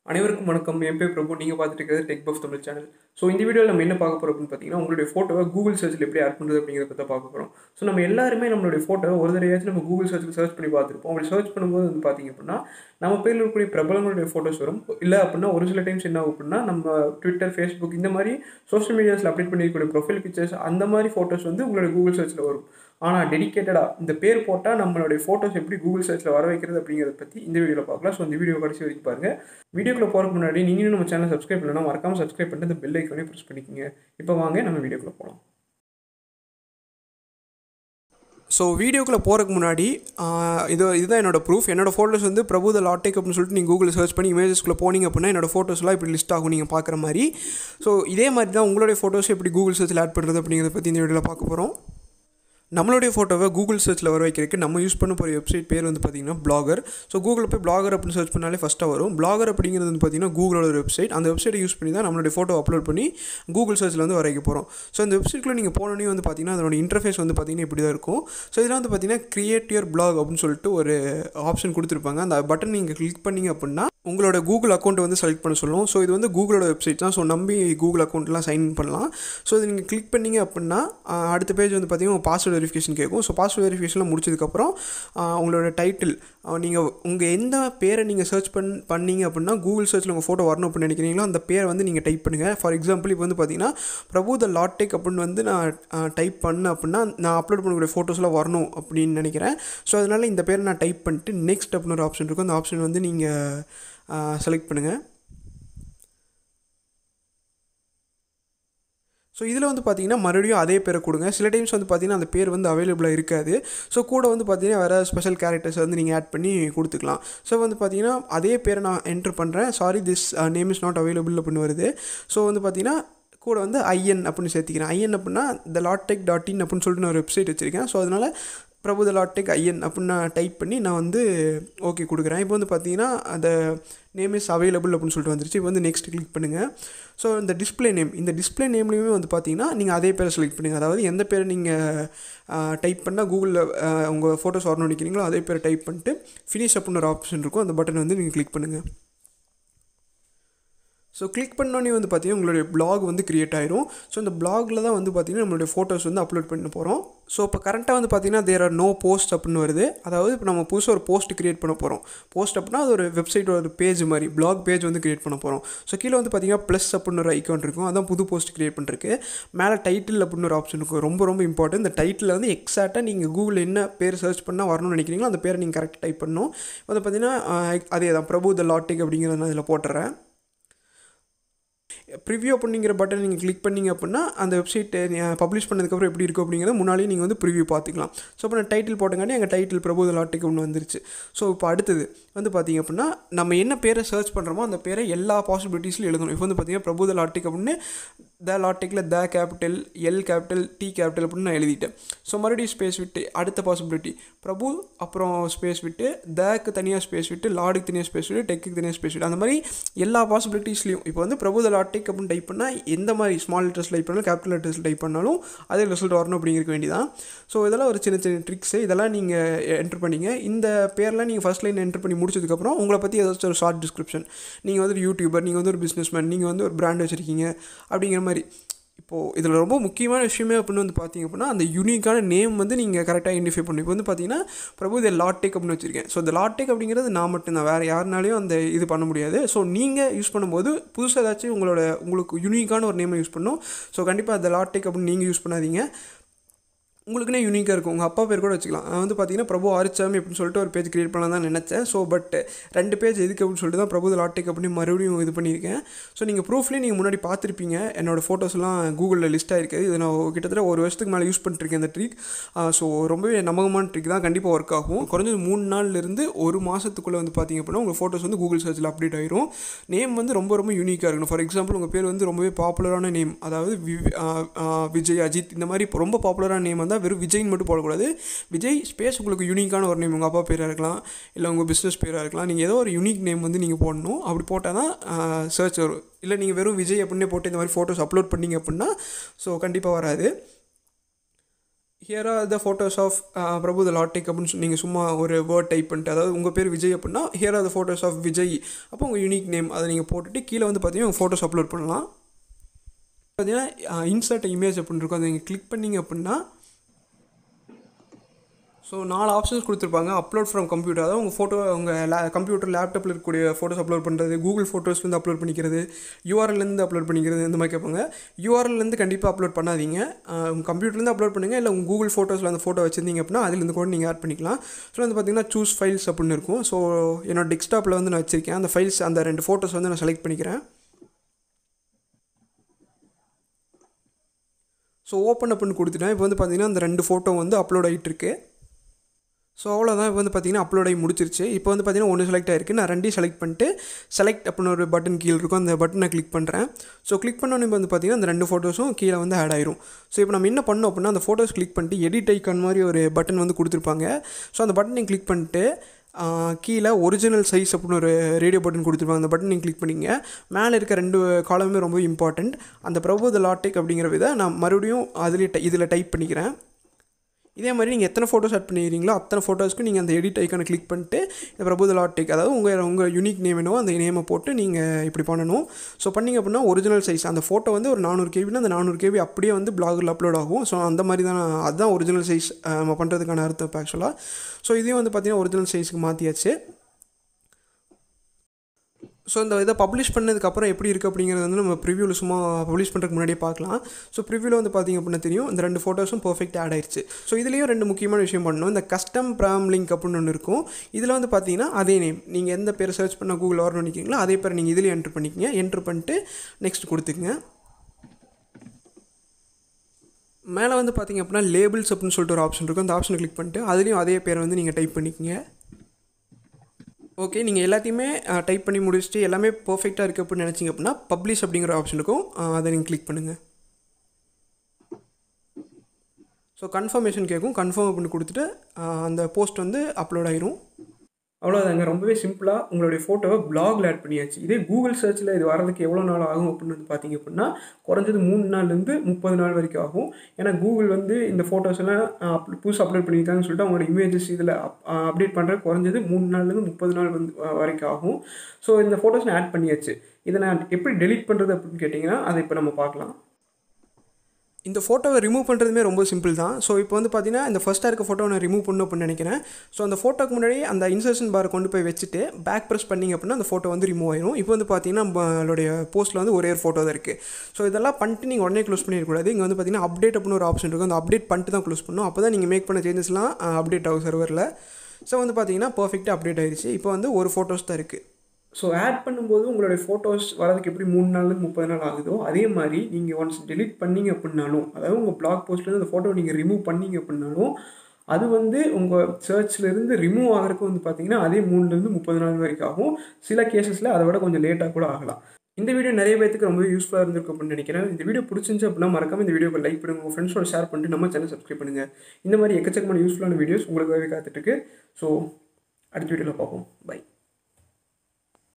அனைவருக்கும் வணக்கம் என் பேர் பிரபு நீங்கள் பார்த்துட்டு இருக்கிறது tech buff Tamil channel so இந்த வீடியோவில் நம்ம என்ன பார்க்க போகிறோம் அப்படின்னு பார்த்தீங்கன்னா உங்களுடைய ஃபோட்டோவை கூகுள் சர்ச்சில் எப்படி ஆட் பண்ணுறது அப்படிங்கிறத பற்றி தான் பார்க்க போகிறோம் ஸோ நம்ம எல்லாருமே நம்மளுடைய ஃபோட்டோவை ஒரு தடவையாச்சும் நம்ம கூகுள் சர்ச்சில் சர்ச் பண்ணி பார்த்துருப்போம் அப்படி சர்ச் பண்ணும்போது வந்து பார்த்தீங்க அப்படின்னா நம்ம பேரில் இருக்கக்கூடிய பிரபலங்களுடைய ஃபோட்டோஸ் வரும் இல்லை அப்படின்னா ஒரு சில டைம்ஸ் என்ன ஆகும் அப்படின்னா நம்ம ட்விட்டர் ஃபேஸ்புக் இந்த மாதிரி சோஷியல் மீடியாஸில் அப்டேட் பண்ணியிருக்கக்கூடிய ப்ரொஃபைல் பிக்சர்ஸ் அந்த மாதிரி ஃபோட்டோஸ் வந்து உங்களுடைய கூகுள் சர்ச்சில் வரும் ஆனால் டெடிக்கேட்டடாக இந்த பேர் போட்டால் நம்மளுடைய ஃபோட்டோஸ் எப்படி கூகுள் சர்ச்சில் வர வைக்கிறது அப்படிங்கிறத பற்றி இந்த வீடியோவில் பார்க்கலாம் ஸோ இந்த வீடியோ கடைசி வரைக்கும் பாருங்கள் வீடியோக்குள்ளே போகிறதுக்கு முன்னாடி நீங்கள் நம்ம சேனல் சப்ஸ்கிரைப் பண்ணலாம் மறக்காமல் சப்ஸ்கிரைப் பண்ணிட்டு இந்த பெல் ஐக்கனே ப்ரெஸ் பண்ணிக்கோங்க இப்போ வாங்க நம்ம வீடியோக்குள்ளே போகலாம் ஸோ வீடியோக்குள்ளே போகிறதுக்கு முன்னாடி ஆஹ், இது இதுதான் என்னோட ப்ரூஃப் என்னோட ஃபோட்டோஸ் வந்து பிரபு த லாட்டேக் அப்படின்னு சொல்லிட்டு நீங்கள் கூகுள் சர்ச் பண்ணி இமேஜஸ்க்குள்ளே போனீங்க அப்படின்னா என்னோட ஃபோட்டோஸ்லாம் இப்படி லிஸ்ட் ஆகும் நீங்கள் பார்க்குற மாதிரி ஸோ இதே மாதிரி தான் உங்களுடைய ஃபோட்டோஸ் எப்படி கூகுள் சர்ச்சில் ஆட் பண்ணுறது அப்படிங்கிறத பற்றி இந்த வீடியோவில் பார்க்க போகிறோம் நம்மளுடைய ஃபோட்டோவை கூகுள் சர்ச்சில் வர வைக்கிறதுக்கு நம்ம யூஸ் பண்ண போகிற வெப்சைட் பேர் வந்து பார்த்திங்கன்னா பிளாகர் ஸோ கூகுளில் போய் பிளாகர் அப்படின்னு சர்ச் பண்ணாலே ஃபஸ்ட்டாக வரும் பிளாகர் அப்படிங்கிறது வந்து பார்த்திங்கன்னா கூகுளோட ஒரு வெப்சைட் அந்த வெப்சைட்டை யூஸ் பண்ணி தான் நம்மளுடைய ஃபோட்டோ அப்லோட் பண்ணி கூகுள் சர்ச்சில் வந்து வர வைக்க போகிறோம் ஸோ அந்த வெப்சைட்டில் நீங்கள் போனோடனே வந்து பார்த்திங்கன்னா அதோட இன்டர்ஃபேஸ் வந்து பார்த்திங்கன்னா இப்படி தான் இருக்கும் ஸோ இதில் வந்து பார்த்திங்கன்னா கிரியேட் யுவர் பிளாக் அப்படின்னு சொல்லிட்டு ஒரு ஆப்ஷன் கொடுத்துருப்பாங்க அந்த பட்டன் நீங்கள் கிளிக் பண்ணீங்க அப்படின்னா உங்களோட கூகுள் அக்கௌண்ட்டை வந்து செலக்ட் பண்ண சொல்லும் ஸோ இது வந்து கூகுளோட வெப்சைட் தான் ஸோ நம்பி கூகுள் அக்கௌண்ட்லாம் சைன் பண்ணலாம் ஸோ இது நீங்கள் கிளிக் பண்ணீங்க அப்படின்னா ஆஹ், அடுத்த பேஜ் வந்து பார்த்தீங்கன்னா பாஸ்வேர்டு வெரிஃபிகேஷன் கேட்கும் ஸோ பாஸ்வேர்டு வெரிஃபிகேஷன்லாம் முடிச்சதுக்கப்புறம் ஆஹ், உங்களோட டைட்டில் நீங்கள் உங்கள் எந்த பேரை நீங்கள் சர்ச் பண் பண்ணீங்க அப்படின்னா கூகுள் சர்ச்சில் உங்கள் ஃபோட்டோ வரணும் அப்படின்னு நினைக்கிறீங்களோ அந்த பேரை வந்து நீங்கள் டைப் பண்ணுங்கள் ஃபார் எக்ஸாம்பிள் இப்போ வந்து பார்த்தீங்கன்னா பிரபு த லாட்டெக் அப்படின்னு வந்து நான் டைப் பண்ணேன் அப்படின்னா நான் அப்லோட் பண்ணக்கூடிய ஃபோட்டோஸ்லாம் வரணும் அப்படின்னு நினைக்கிறேன் ஸோ அதனால் இந்த பேரை நான் டைப் பண்ணிட்டு நெக்ஸ்ட் அப்படின்னு ஒரு ஆப்ஷன் இருக்கும் அந்த ஆப்ஷன் வந்து நீங்கள் செலக்ட் பண்ணுங்கள் ஸோ இதில் வந்து பார்த்தீங்கன்னா மறுபடியும் அதே பேரை கொடுங்க சில டைம்ஸ் வந்து பார்த்தீங்கன்னா அந்த பேர் வந்து அவைலபிளாக இருக்காது ஸோ கூட வந்து பார்த்தீங்கன்னா வேறு ஸ்பெஷல் கேரக்டர்ஸ் வந்து நீங்கள் ஆட் பண்ணி கொடுத்துக்கலாம் ஸோ வந்து பார்த்தீங்கன்னா அதே பேரை நான் என்ட்ரு பண்ணுறேன் sorry this name is not available அப்படின்னு வருது ஸோ வந்து பார்த்தீங்கன்னா கூட வந்து ஐஎன் அப்படின்னு சேர்த்திக்கிறேன் ஐஎன் அப்படின்னா த லாட்டெக் டாட் இன் அப்படின்னு சொல்லிட்டு நான் ஒரு வெப்சைட் வச்சுருக்கேன் ஸோ அதனால் பிரபு த லாட்டெக் ஐஎன் அப்படின்னு நான் டைப் பண்ணி நான் வந்து ஓகே கொடுக்குறேன் இப்போ வந்து பார்த்தீங்கன்னா அந்த நேம் இஸ் அவைலபிள் அப்படின்னு சொல்லிட்டு வந்துருச்சு இப்போ வந்து நெக்ஸ்ட் கிளிக் பண்ணுங்கள் ஸோ இந்த டிஸ்ப்ளே நேம் இந்த டிஸ்ப்ளே நேம்லேயுமே வந்து பார்த்தீங்கன்னா நீங்கள் அதே பேரை செலக்ட் பண்ணுங்கள் அதாவது எந்த பேரை நீங்கள் டைப் பண்ணால் கூகுளில் உங்கள் ஃபோட்டோஸ் வரணும்னு நினைக்கிறீங்களோ அதே பேரை டைப் பண்ணிட்டு ஃபினிஷ் அப்படின்னு ஒரு ஆப்ஷன் இருக்கும் அந்த பட்டன் வந்து நீங்கள் கிளிக் பண்ணுங்கள் ஸோ கிளிக் பண்ணோன்னே வந்து பார்த்தீங்கன்னா உங்களுடைய blog வந்து கிரியேட் ஆயிரும் ஸோ இந்த பிளாகில் தான் வந்து பார்த்தீங்கன்னா நம்மளுடைய ஃபோட்டோஸ் வந்து அப்லோட் பண்ண போகிறோம் ஸோ இப்போ கரண்ட்டாக வந்து பார்த்தீங்கன்னா தேர் ஆர் நோ போஸ்ட் அப்படின்னு வருது அதாவது இப்போ நம்ம புதுசாக ஒரு போஸ்ட் கிரியேட் பண்ண போகிறோம் போஸ்ட் அப்படின்னா அது ஒரு வெப்சைட் ஒரு பேஜ் மாதிரி blog பேஜ் வந்து கிரியேட் பண்ண போகிறோம் ஸோ கீழே வந்து பார்த்தீங்கன்னா ப்ளஸ் அப்படின்னு ஒரு ஐக்கான் இருக்கும் அதான் புது போஸ்ட் கிரியேட் பண்ணுறதுக்கு மேலே டைட்டில் அப்படின்னு ஒரு ஆப்ஷன் இருக்கும் ரொம்ப ரொம்ப இம்பார்ட்டன்ட் இந்த டைட்டில் வந்து எக்ஸாக்டாக நீங்கள் கூகுளில் என்ன பேர் சர்ச் பண்ணால் வரணும்னு நினைக்கிறீங்களோ அந்த பேரை நீங்கள் கரெக்டாக டைப் பண்ணணும் வந்து பார்த்தீங்கன்னா ஆஹ், அதே தான் பிரபு த லாட்டிக் அப்படிங்கிறத நான் இதில் போட்டுறேன் ப்ரிவ்யூ அப்படிங்கிற பட்டன் நீங்கள் கிளிக் பண்ணீங்க அப்படின்னா அந்த வெப்சைட்டை பப்ளிஷ் பண்ணதுக்கப்புறம் எப்படி இருக்கும் அப்படிங்கிறத முன்னாடியே நீங்கள் வந்து ப்ரிவ்யூ பார்த்துக்கலாம் ஸோ இப்போ நான் டைட்டில் போட்டங்காட்டி எங்கள் டைட்டில் பிரபோத லாட்டுக்கு ஒன்று வந்துருச்சு ஸோ இப்போ அடுத்தது வந்து பார்த்தீங்க அப்படின்னா நம்ம என்ன பேரை சர்ச் பண்ணுறோமோ அந்த பேரை எல்லா பாசிபிலிட்டிஸ்லையும் எழுதணும் இப்போ வந்து பார்த்தீங்கன்னா பிரபோத லாட்டிக் அப்படின்னு த லாட்டிக்கில் the capital L capital D capital அப்படின்னு நான் எழுதிட்டேன் ஸோ மறுபடியும் ஸ்பேஸ் விட்டு அடுத்த பாசிபிலிட்டி பிரபு அப்புறம் ஸ்பேஸ் விட்டு தக்கு தனியாக ஸ்பேஸ் விட்டு லாடுக்கு தனியாக ஸ்பேஸ் விட்டு டெக்குக்கு தனியாக ஸ்பேஸ் விட்டு அந்த மாதிரி எல்லா பாசிபிலிட்டிஸ்லையும் இப்போ வந்து பிரபு த லாட்டிக் அப்படின்னு டைப் பண்ணால் எந்த மாதிரி ஸ்மால் லெட்டர்ஸ் டைப் பண்ணாலும் கேபிட்டல் லெட்டர்ஸ் டைப் பண்ணாலும் அதே ரிசல்ட் வரணும் அப்படிங்கிறக்க வேண்டியதான் ஸோ இதெல்லாம் ஒரு சின்ன சின்ன ட்ரிக்ஸு இதெல்லாம் நீங்கள் என்ட்ரு பண்ணீங்க இந்த பேர்லாம் நீங்கள் ஃபஸ்ட் லைன் என்ட்ரு பண்ணி முடிச்சதுக்கப்புறம் உங்களை பற்றி ஏதாச்சும் ஒரு ஷார்ட் டிஸ்கிரிப்ஷன் நீங்கள் வந்து ஒரு யூடியூபர் நீங்கள் வந்து ஒரு பிஸ்னஸ்மேன் நீங்கள் வந்து ஒரு பிராண்ட் வச்சுருக்கீங்க அப்படிங்கிற மாதிரி இப்போது இதில் ரொம்ப முக்கியமான விஷயமே அப்படின்னு வந்து பார்த்தீங்க அப்படின்னா அந்த யூனிக்கான நேம் வந்து நீங்கள் கரெக்டாக ஐடென்டிஃபை பண்ணணும் இப்போ வந்து பார்த்தீங்கன்னா பிரபு இந்த லாட்டெக் அப்படின்னு வச்சுருக்கேன் ஸோ இந்த லாட்டெக் அப்படிங்கிறது நான் மட்டும்தான் வேறு யாருனாலையும் அந்த இது பண்ண முடியாது ஸோ நீங்கள் யூஸ் பண்ணும்போது புதுசாக ஏதாச்சும் உங்களோட உங்களுக்கு யூனிக்கான ஒரு நேமை யூஸ் பண்ணணும் ஸோ கண்டிப்பாக அந்த லாட்டெக் அப்படின்னு நீங்கள் யூஸ் பண்ணாதீங்க உங்களுக்குனே யூனிக்காக இருக்கும் உங்கள் அப்பா பேர் கூட வச்சுக்கலாம் நான் வந்து பார்த்தீங்கன்னா பிரபு ஆரிச்சாமி அப்படின்னு சொல்லிட்டு ஒரு பேஜ் கிரியேட் பண்ணலாம் தான் நினச்சேன் ஸோ பட் ரெண்டு பேஜ் எதுக்கு அப்படின்னு சொல்லிட்டு தான் பிரபு லாட்டிக் அப்படின்னு மறுபடியும் இது பண்ணியிருக்கேன் ஸோ நீங்கள் ப்ரூஃப்லேயே நீங்கள் முன்னாடி பார்த்துருப்பீங்க என்னோடய ஃபோட்டோஸ்லாம் கூகுளில் லிஸ்ட் ஆகிருக்கு இது நான் கிட்டத்தட்ட ஒரு வருஷத்துக்கு மேலே யூஸ் பண்ணிட்டுருக்கேன் இந்த ட்ரிக் ஸோ ரொம்பவே நம்பகமான ட்ரிக் தான் கண்டிப்பாக ஒர்க் ஆகும் குறைஞ்சது மூணு நாள்லேருந்து ஒரு மாதத்துக்குள்ளே வந்து பார்த்தீங்க அப்படின்னா உங்கள் ஃபோட்டோஸ் வந்து கூகுள் சர்ச்சில் அப்டேட் ஆயிரும் நேம் வந்து ரொம்ப ரொம்ப யூனிக்காக இருக்கணும் ஃபார் எக்ஸாம்பிள் உங்கள் பேர் வந்து ரொம்பவே பாப்புலரான நேம் அதாவது வி- ஆ, ஆ, விஜய் அஜித் இந்த மாதிரி ரொம்ப பாப்புலரான நேம் வந்தால் வெறும் விஜய்னு மட்டும் போடக்கூடாது விஜய் ஸ்பேஸ் உங்களுக்கு யூனிக்கான ஒரு நேம் உங்கள் அப்பா பேராக இருக்கலாம் இல்லை உங்கள் பிஸ்னஸ் பேராக இருக்கலாம் நீங்கள் ஏதோ ஒரு யூனிக் நேம் வந்து நீங்கள் போடணும் அப்படி போட்டால் தான் சர்ச் வரும் இல்லை நீங்கள் வெறும் விஜய் அப்படின்னே போட்டு இந்த மாதிரி ஃபோட்டோஸ் அப்லோட் பண்ணீங்க அப்படின்னா ஸோ கண்டிப்பாக வராது here are the photos of Prabhu the லாட்டிக் அப்படின்னு சொல்லி நீங்கள் சும்மா ஒரு வேர்ட் டைப் பண்ணிட்டு அதாவது உங்கள் பேர் விஜய் அப்படின்னா here are the photos of Vijay அப்போ உங்கள் யூனிக் நேம் அதை நீங்கள் போட்டுட்டு கீழே வந்து பார்த்தீங்கன்னா உங்கள் ஃபோட்டோஸ் அப்லோட் பண்ணலாம் பார்த்தீங்கன்னா இன்சர்ட் இமேஜ் அப்படின்னு இருக்கும் அதை நீங்கள் கிளிக் பண்ணிங்க அப்படின்னா ஸோ நாலு ஆப்ஷன்ஸ் கொடுத்துருப்பாங்க அப்லோட் ஃப்ரம் கம்ப்யூட்டர் அதாவது உங்கள் ஃபோட்டோ உங்கள் லே கம்ப்யூட்டர் லேப்டாப்பில் இருக்கக்கூடிய ஃபோட்டோஸ் அப்லோட் பண்ணுறது கூகுள் ஃபோட்டோஸ்லேருந்து அப்லோட் பண்ணிக்கிறது யூஆர்எல்லேருந்து அப்லோட் பண்ணிக்கிறது இந்த மாதிரி கேட்பாங்க யூஆர்எல்லேருந்து கண்டிப்பாக அப்லோட் பண்ணாதீங்க உங்கள் கம்ப்யூட்டர்லேருந்து அப்லோட் பண்ணுங்கள் இல்லை உங்கள் கூகுள் ஃபோட்டோஸில் அந்த ஃபோட்டோ வச்சிருந்தீங்க அப்படின்னா அதுலேருந்து கூட நீங்கள் ஆட் பண்ணிக்கலாம் ஸோ வந்து பார்த்தீங்கன்னா சூஸ் ஃபைல்ஸ் அப்படின்னு இருக்கும் ஸோ என்னோட டெஸ்க்டாப்பில் வந்து நான் வச்சிருக்கேன் அந்த ஃபைல்ஸ் அந்த ரெண்டு ஃபோட்டோஸ் வந்து நான் செலக்ட் பண்ணிக்கிறேன் ஸோ ஓப்பன் அப்னு கொடுத்துட்டேன் இப்போ வந்து பார்த்தீங்கன்னா அந்த ரெண்டு ஃபோட்டோ வந்து அப்லோட் ஆகிட்டு இருக்கு ஸோ அவ்வளோதான் இப்போ வந்து பார்த்தீங்கன்னா அப்லோட் ஆகி முடிச்சிருச்சு இப்போ வந்து பார்த்தீங்கன்னா ஒன்று செலக்ட் ஆயிருக்கு நான் ரெண்டையும் செலக்ட் பண்ணிட்டு செலக்ட் அப்படின்னு ஒரு பட்டன் கீழே இருக்கும் அந்த பட்டனை கிளிக் பண்ணுறேன் ஸோ கிளிக் பண்ணோன்னே வந்து பார்த்தீங்கன்னா அந்த ரெண்டு ஃபோட்டோஸும் கீழே வந்து ஆட் ஆயிரும் ஸோ இப்போ நம்ம என்ன பண்ணோம் அப்படின்னா அந்த ஃபோட்டோஸ் கிளிக் பண்ணிட்டு எடிட் ஐக்கான் மாதிரி ஒரு பட்டன் வந்து கொடுத்துருப்பாங்க ஸோ அந்த பட்டனை கிளிக் பண்ணிட்டு கீழே ஒரிஜினல் சைஸ் அப்படின்னு ஒரு ரேடியோ பட்டன் கொடுத்துருப்பாங்க அந்த பட்டன் நீங்கள் கிளிக் பண்ணிங்க மேலே இருக்க ரெண்டு காலமே ரொம்ப இம்பார்ட்டண்ட் அந்த பிரபு த லாட்டிக் அப்படிங்கிற விதை நான் மறுபடியும் அதுலேயே டை இதில் டைப் பண்ணிக்கிறேன் இதே மாதிரி நீங்கள் எத்தனை ஃபோட்டோஸ் ஆட் பண்ணிக்கிறீங்களோ அத்தனை ஃபோட்டோஸ்க்கு நீங்கள் அந்த எடிட் ஐக்கானை கிளிக் பண்ணிட்டு இந்த பிரபுத லாட்டிக் அதாவது உங்கள் உங்கள் யூனிக் நேம் என்னவோ அந்த நேமை போட்டு நீங்கள் இப்படி பண்ணணும் ஸோ பண்ணிங்க அப்படின்னா ஒரிஜினல் சைஸ் அந்த ஃபோட்டோ வந்து ஒரு நானூறு கேபினா அந்த நானூறு கேபி அப்படியே வந்து பிளாகில் அப்லோட் ஆகும் ஸோ அந்த மாதிரி தான் அதுதான் ஒரிஜினல் சைஸ் நம்ம பண்ணுறதுக்கான அர்த்தம் இப்போ ஆக்சுவலாக ஸோ இதையும் வந்து பார்த்திங்கன்னா ஒரிஜினல் சைஸுக்கு மாற்றியாச்சு ஸோ இந்த இதை பப்ளிஷ் பண்ணதுக்கப்புறம் எப்படி இருக்குது அப்படிங்கிறது வந்து நம்ம ப்ரிவியூவில் சும்மா பப்ளிஷ் பண்ணுறதுக்கு முன்னாடியே பார்க்கலாம் ஸோ ப்ரிவியூவில் வந்து பார்த்திங்க அப்படின்னா தெரியும் இந்த ரெண்டு ஃபோட்டோஸும் பர்ஃபெக்ட் ஆட் ஆயிடுச்சு ஸோ இதுலேயும் ரெண்டு முக்கியமான விஷயம் பண்ணணும் இந்த கஸ்டம் ப்ராம் லிங்க் அப்படின்னு ஒன்று இருக்கும் இதில் வந்து பார்த்தீங்கன்னா அதே நேம் நீங்கள் எந்த பேர் சர்ச் பண்ண கூகுள் வரணும் நினைக்கிறீங்களோ அதே பேர் நீங்கள் இதுலேயும் என்ட்ரு பண்ணிக்கிங்க என்ட்ரு பண்ணிட்டு நெக்ஸ்ட் கொடுத்துக்குங்க மேலே வந்து பார்த்திங்க அப்படின்னா லேபிள்ஸ் அப்படின்னு சொல்லிட்டு ஒரு ஆப்ஷன் இருக்கும் அந்த ஆப்ஷனை கிளிக் பண்ணிட்டு அதுலேயும் அதே பேரை வந்து நீங்கள் டைப் பண்ணிக்கங்க ஓகே நீங்கள் எல்லாத்தையுமே டைப் பண்ணி முடிச்சுட்டு எல்லாமே பர்ஃபெக்டாக இருக்குது அப்படின்னு நினச்சிங்க அப்படின்னா பப்ளிஷ் அப்படிங்கிற ஆப்ஷன் இருக்கும் அதை நீங்கள் கிளிக் பண்ணுங்கள் ஸோ கன்ஃபர்மேஷன் கேட்கும் கன்ஃபார்ம் அப்படின்னு கொடுத்துட்டு அந்த போஸ்ட் வந்து அப்லோட் ஆயிரும் அவ்வளோதாங்க ரொம்பவே சிம்பிளாக உங்களுடைய ஃபோட்டோவை பிளாகில் ஆட் பண்ணியாச்சு இதே கூகுள் சர்ச்சில் இது வரதுக்கு எவ்வளோ நாள் ஆகும் அப்படின்னு வந்து பார்த்தீங்க அப்படின்னா குறைஞ்சது மூணு நாள்லேருந்து முப்பது நாள் வரைக்கும் ஆகும் ஏன்னா கூகுள் வந்து இந்த ஃபோட்டோஸ் எல்லாம் அப் புதுசு அப்லோட் பண்ணியிருக்காங்கன்னு சொல்லிட்டு அவங்களோட இமேஜஸ் இதில் அப்டேட் பண்ணுறது குறைஞ்சது மூணு நாள்லேருந்து முப்பது நாள் வந்து வரைக்கும் ஆகும் ஸோ இந்த ஃபோட்டோஸ் நான் ஆட் பண்ணியாச்சு இதை நான் எப்படி டெலிட் பண்ணுறது அப்படின்னு கேட்டிங்கன்னா அதை இப்போ நம்ம பார்க்கலாம் இந்த ஃபோட்டோவை ரிமூவ் பண்ணுறதுமே ரொம்ப சிம்பிள் தான் ஸோ இப்போ வந்து பார்த்தீங்கன்னா இந்த ஃபஸ்ட்டாக இருக்க ஃபோட்டோ நான் ரிமூவ் பண்ணணும் அப்படின்னு நினைக்கிறேன் ஸோ அந்த ஃபோட்டோக்கு முன்னாடி அந்த இன்சர்ஷன் பாரை கொண்டு போய் வச்சுட்டு பேக் ப்ரெஸ் பண்ணிங்க அப்படின்னா அந்த ஃபோட்டோ வந்து ரிமூவ் ஆயிரும் இப்போ வந்து பார்த்தீங்கன்னா நம்மளுடைய போஸ்ட்டில் வந்து ஒரே ஒரு ஃபோட்டோ தான் இருக்குது ஸோ இதெல்லாம் பண்ணிட்டு நீங்கள் உடனே க்ளோஸ் பண்ணிடக்கூடாது இங்கே வந்து பார்த்தீங்கன்னா அப்டேட் அப்படின்னு ஒரு ஆப்ஷன் இருக்கும் அந்த அப்டேட் பண்ணிட்டு தான் க்ளோஸ் பண்ணணும் அப்போ தான் நீங்கள் மேக் பண்ண சேஞ்சஸ்லாம் அப்டேட் ஆகும் சர்வரில் ஸோ வந்து பார்த்தீங்கன்னா பர்ஃபெக்டாக அப்டேட் ஆயிடுச்சு இப்போ வந்து ஒரு ஃபோட்டோஸ் தான் இருக்குது ஸோ ஆட் பண்ணும்போது உங்களுடைய ஃபோட்டோஸ் வரதுக்கு எப்படி மூணு நாள்லேருந்து முப்பது நாள் ஆகுதோ அதே மாதிரி நீங்கள் ஒன்ஸ் டெலிட் பண்ணீங்க அப்படின்னாலும் அதாவது உங்கள் பிளாக் போஸ்ட்லேருந்து அந்த ஃபோட்டோ நீங்கள் ரிமூவ் பண்ணீங்க அப்படின்னாலும் அது வந்து உங்கள் சர்ச்லேருந்து ரிமூவ் ஆகிறதுக்கு வந்து பார்த்தீங்கன்னா அதே மூணுலேருந்து முப்பது நாள் வரைக்கும் ஆகும் சில கேசஸில் அதை விட கொஞ்சம் லேட்டாக கூட ஆகலாம் இந்த வீடியோ நிறைய பேருக்கு ரொம்ப யூஸ்ஃபுல்லாக இருந்திருக்கும் அப்படின்னு நினைக்கிறேன் இந்த வீடியோ பிடிச்சிருந்துச்சு அப்படின்னா மறக்காம இந்த வீடியோக்கு லைக் பண்ணுங்க உங்கள் ஃப்ரெண்ட்ஸோட ஷேர் பண்ணிட்டு நம்ம சேனல் சப்ஸ்கிரைப் பண்ணுங்கள் இந்த மாதிரி எக்கச்சக்கமான யூஸ்ஃபுல்லான வீடியோஸ் உங்களுக்காகவே காத்துட்ருக்கு ஸோ அடுத்த வீடியோவில் பார்ப்போம் பை